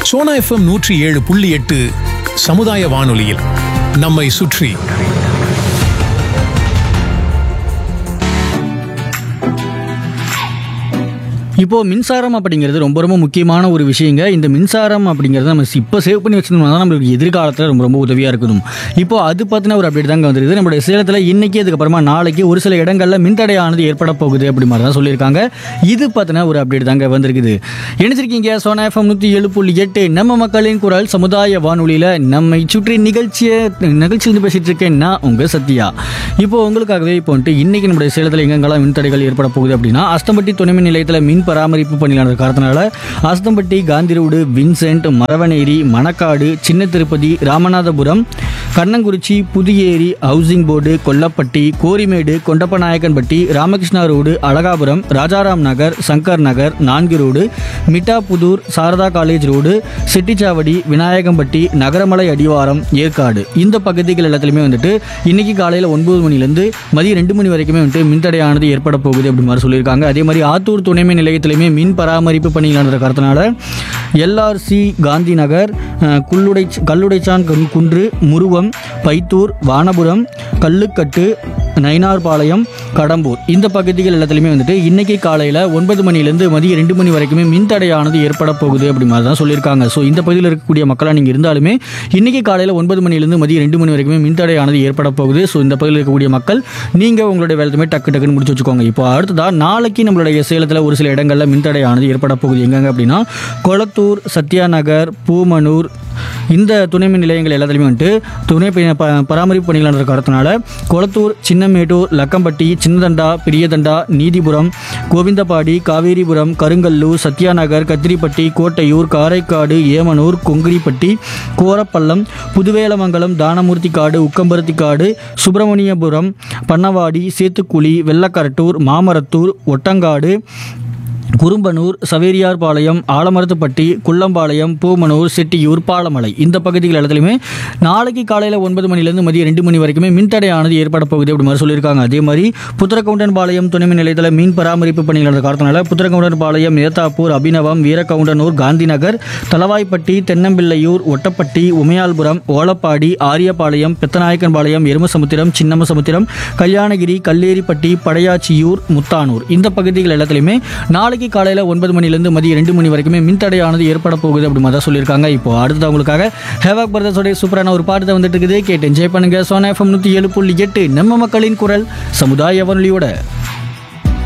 Sona FM நூற்றி ஏழு புள்ளி எட்டு சமுதாய வானொலியில் நம்மை சுற்றி இப்போ மின்சாரம் அப்படிங்கிறது ரொம்ப ரொம்ப முக்கியமான ஒரு விஷயங்க இந்த மின்சாரம் அப்படிங்கிறது நம்ம இப்போ சேவ் பண்ணி வச்சிருந்தோம்னா தான் நம்மளுக்கு எதிர்காலத்தில் ரொம்ப ரொம்ப உதவியாக இருக்கணும் இப்போ அது பற்றின ஒரு அப்டேட் தாங்க வந்துருது நம்மளுடைய சேலத்தில் இன்னைக்கு அதுக்கப்புறமா நாளைக்கு ஒரு சில இடங்களில் மின்தடையானது ஏற்பட போகுது அப்படி மாதிரி தான் சொல்லியிருக்காங்க இது பற்றின ஒரு அப்டேட் தாங்க வந்திருக்குது நினைச்சிருக்கீங்க சோனா எஃப்எம் நூற்றி ஏழு புள்ளி எட்டு நம்ம மக்களின் குரல் சமுதாய வானொலியில் நம்மை சுற்றி நிகழ்ச்சியை நிகழ்ச்சியிலிருந்து பேசிட்டு இருக்கேன் நான் உங்கள் சத்யா இப்போ உங்களுக்காகவே இப்போ வந்துட்டு இன்னைக்கு நம்முடைய சேலத்தில் எங்கெங்கெல்லாம் மின்தடைகள் ஏற்பட போகுது அப்படின்னா அஸ்தம்பட்டி துணைமின் நிலையத்தில் மின் பராமரிப்பு பணியாளர் காரணத்தினால Asthampatti Gandhi road Vincent Maravaneri Manakkadu Chinna Tirupati Ramanathapuram Kannankurichi Puthiyeri housing board Kollapatti Korimedu Kondappanayakkanpatti Ramakrishna road Azhagapuram Rajaram Nagar Shankar Nagar நான்கு road Mittapudur Sarada college road Chettichavadi Vinayagampatti Nagaramalai அடிவாரம் ஏற்காடு இந்த பகுதிகள் எல்லாத்துலேயுமே வந்துட்டு இன்னைக்கு காலையில் ஒன்பது மணிலேருந்து மதியம் ரெண்டு மணி வரைக்குமே வந்துட்டு மின்தடையானது ஏற்பட போகுது அப்படி மாதிரி சொல்லியிருக்காங்க அதே மாதிரி ஆத்தூர் துணைமின் நிலையத்திலையுமே மின் பராமரிப்பு பணிகள் நடந்த காரணத்தினால எல்ஆர்சி காந்தி நகர் அஹ், குள்ளுடை கல்லுடைச்சான் குன்- குன்று முருவம் பைத்தூர் வானபுரம் கல்லுக்கட்டு நயினார்பாளையம் கடம்பூர் இந்த பகுதிகள் எல்லாத்துலேயுமே வந்துட்டு இன்னைக்கு காலையில் ஒன்பது மணிலேருந்து மதியம் ரெண்டு மணி வரைக்குமே மின்தடையானது ஏற்பட போகுது அப்படி மாதிரி தான் சொல்லியிருக்காங்க ஸோ இந்த பகுதியில் இருக்கக்கூடிய மக்களாக நீங்கள் இருந்தாலுமே இன்னைக்கு காலையில் ஒன்பது மணிலேருந்து மதியம் ரெண்டு மணி வரைக்குமே மின்தடையானது ஏற்பட போகுது ஸோ இந்த பகுதியில் இருக்கக்கூடிய மக்கள் நீங்கள் உங்களுடைய வேலையுமே டக்கு டக்குன்னு முடிச்சு வச்சுக்கோங்க இப்போ அடுத்ததாக நாளைக்கு நம்மளுடைய சேலத்தில் ஒரு சில இடங்களில் மின்தடையானது ஏற்பட போகுது எங்கெங்க அப்படின்னா கொளத்தூர் சத்யா நகர் பூமனூர் இந்த துணை மின் நிலையங்கள் எல்லாத்துலேயுமே வந்துட்டு துணை ப- ப- பராமரிப்பு பணிகள் நடந்த காரணத்தினால கொளத்தூர் சின்னமேட்டூர் லக்கம்பட்டி சின்னதண்டா பெரியதண்டா நீதிபுரம் கோவிந்தபாடி காவேரிபுரம் கருங்கல்லூர் சத்யாநகர் கத்திரிப்பட்டி கோட்டையூர் காரைக்காடு ஏமனூர் கொங்கிரிப்பட்டி கோரப்பள்ளம் புதுவேலமங்கலம் தானமூர்த்தி காடு உக்கம்பருத்தி காடு சுப்பிரமணியபுரம் பண்ணவாடி சேத்துக்குழி வெள்ளக்கரட்டூர் மாமரத்தூர் ஒட்டங்காடு குறும்பனூர் சவேரியார்பாளையம் ஆலமரத்துப்பட்டி குள்ளம்பாளையம் பூமனூர் செட்டியூர் பாலமலை இந்த பகுதிகள் இடத்துலையுமே நாளைக்கு காலையில் ஒன்பது மணிலேருந்து மதியம் ரெண்டு மணி வரைக்குமே மின்தடையானது ஏற்பட போகுது அப்படி மாதிரி சொல்லியிருக்காங்க அதே மாதிரி புத்திரக்கவுண்டன் பாளையம் துணை மின் நிலையத்தில் மீன் பராமரிப்பு பணிகள் நடந்த காரணத்தினால புத்திரக்கவுண்டன் பாளையம் ஏத்தாப்பூர் அபிநவம் வீரகவுண்டனூர் காந்திநகர் தலவாய்ப்பட்டி தென்னம்பிள்ளையூர் ஒட்டப்பட்டி உமையால்புரம் ஓலப்பாடி ஆரியபாளையம் பெத்தநாயக்கன்பாளையம் எருமசமுத்திரம் சின்னமசமுத்திரம் கல்யாணகிரி கல்லேரிப்பட்டி படையாச்சியூர் முத்தானூர் இந்த பகுதிகள் எல்லாத்துலேயுமே நாளைக்கு காலையில் ஒன்பது மணிலேருந்து மதியம் ரெண்டு மணி வரைக்குமே மின்தடையானது ஏற்பட போகுது அப்படி மாதிரி தான் சொல்லியிருக்காங்க இப்போ அடுத்து அவங்களுக்காக ஹேவாக் பிரதர்ஸோடைய சூப்பரான ஒரு பாட்டு தான் வந்துட்டு இருக்குது கேட்டு என்ஜாய் பண்ணுங்க சோனா எஃப்எம் நூற்றி ஏழு புள்ளி எட்டு நம்ம மக்களின் குரல் சமுதாய வானொலியோட